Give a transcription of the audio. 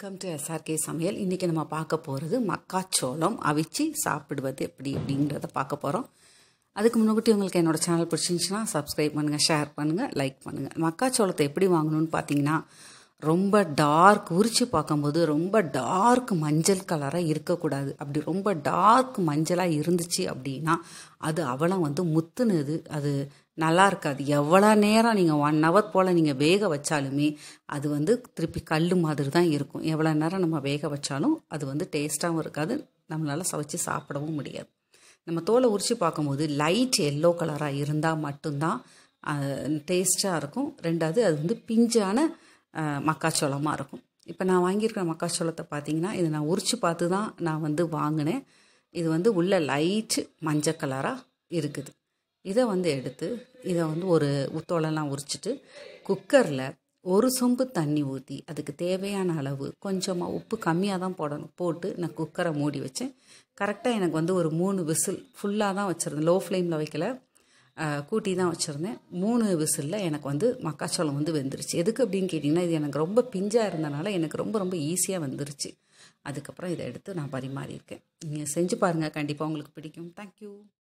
welcome to SRK சமையல் இன்றைக்கி நம்ம பார்க்க போகிறது மக்காச்சோளம் அவிச்சு சாப்பிடுவது எப்படி அப்படிங்கிறத பார்க்க போகிறோம் அதுக்கு முன்னாடி உங்களுக்கு என்னோட சேனல் பிடிச்சிருந்துச்சுன்னா சப்ஸ்கிரைப் பண்ணுங்கள் ஷேர் பண்ணுங்கள் லைக் பண்ணுங்கள் மக்காச்சோளத்தை எப்படி வாங்கணும்னு பார்த்தீங்கன்னா ரொம்ப டார்க் உரித்து பார்க்கும்போது ரொம்ப டார்க் மஞ்சள் கலராக இருக்கக்கூடாது அப்படி ரொம்ப டார்க் மஞ்சளாக இருந்துச்சு அப்படின்னா அது அவலம் வந்து முத்துனது அது நல்லா இருக்காது எவ்வளோ நேரம் நீங்கள் ஒன் ஹவர் போல் நீங்கள் வேக வச்சாலுமே அது வந்து திருப்பி கல் மாதிரி தான் இருக்கும் எவ்வளோ நேரம் நம்ம வேக வச்சாலும் அது வந்து டேஸ்ட்டாகவும் இருக்காது நம்மளால் சமைச்சு சாப்பிடவும் முடியாது நம்ம தோலை உரித்து பார்க்கும்போது லைட் எல்லோ கலராக இருந்தால் மட்டும்தான் டேஸ்ட்டாக இருக்கும் ரெண்டாவது அது வந்து பிஞ்சான மக்காச்சோளமாக இருக்கும் இப்போ நான் வாங்கியிருக்கிற மக்காச்சோளத்தை பார்த்தீங்கன்னா இது நான் உரித்து பார்த்து தான் நான் வந்து வாங்கினேன் இது வந்து உள்ள லைட்டு மஞ்சள் கலராக இருக்குது இதை வந்து எடுத்து இதை வந்து ஒரு தோலெல்லாம் உரிச்சிட்டு குக்கரில் ஒரு சொம்பு தண்ணி ஊற்றி அதுக்கு தேவையான அளவு கொஞ்சமாக உப்பு கம்மியாக தான் போடணும் போட்டு நான் குக்கரை மூடி வச்சேன் கரெக்டாக எனக்கு வந்து ஒரு மூணு விசில் ஃபுல்லாக தான் வச்சுருந்தேன் லோ ஃப்ளேமில் வைக்கல கூட்டி தான் வச்சுருந்தேன் மூணு விசிலில் எனக்கு வந்து மக்காச்சோளம் வந்து வெந்துருச்சு எதுக்கு அப்படின்னு கேட்டிங்கன்னா இது எனக்கு ரொம்ப பிஞ்சாக இருந்தனால எனக்கு ரொம்ப ரொம்ப ஈஸியாக வந்துருச்சு அதுக்கப்புறம் இதை எடுத்து நான் பரிமாறியிருக்கேன் நீங்கள் செஞ்சு பாருங்கள் கண்டிப்பாக உங்களுக்கு பிடிக்கும் தேங்க்யூ